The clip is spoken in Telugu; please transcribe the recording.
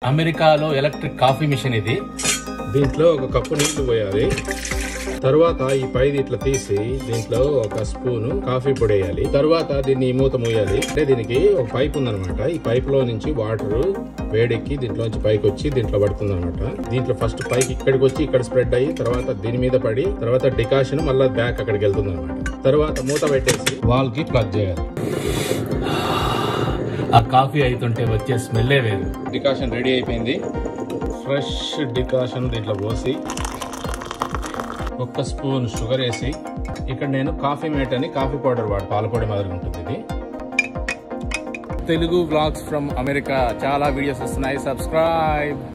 అమెరికాలో ఎలక్ట్రిక్ కాఫీ మిషన్ ఇది దీంట్లో ఒక కప్పు నీళ్లు పోయాలి తర్వాత ఈ పైది ఇట్లా తీసి దీంట్లో ఒక స్పూన్ కాఫీ పొడి వేయాలి తర్వాత దీన్ని ఈ మూత మూయాలి అంటే దీనికి ఒక పైప్ ఉందన్నమాట ఈ పైప్ లో నుంచి వాటర్ వేడెక్కి దీంట్లోంచి పైకి వచ్చి దీంట్లో పడుతుంది అనమాట దీంట్లో ఫస్ట్ పైకి ఇక్కడికి వచ్చి ఇక్కడ స్ప్రెడ్ అయ్యి తర్వాత దీని మీద పడి తర్వాత డికాషన్ మళ్ళీ బ్యాక్ అక్కడికి వెళ్తుంది అనమాట తర్వాత మూత పెట్టేసి వాల్ కి ప్లగ్ చేయాలి ఆ కాఫీ అవుతుంటే వచ్చే స్మెల్లే వేరు డికాషన్ రెడీ అయిపోయింది ఫ్రెష్ డికాషన్ దీంట్లో పోసి ఒక్క స్పూన్ షుగర్ వేసి ఇక్కడ నేను కాఫీ మేట్ అని కాఫీ పౌడర్ వాడు పాలపొడి మాదిరి ఉంటుంది ఇది తెలుగు బ్లాగ్స్ ఫ్రమ్ అమెరికా చాలా వీడియోస్ వస్తున్నాయి సబ్స్క్రైబ్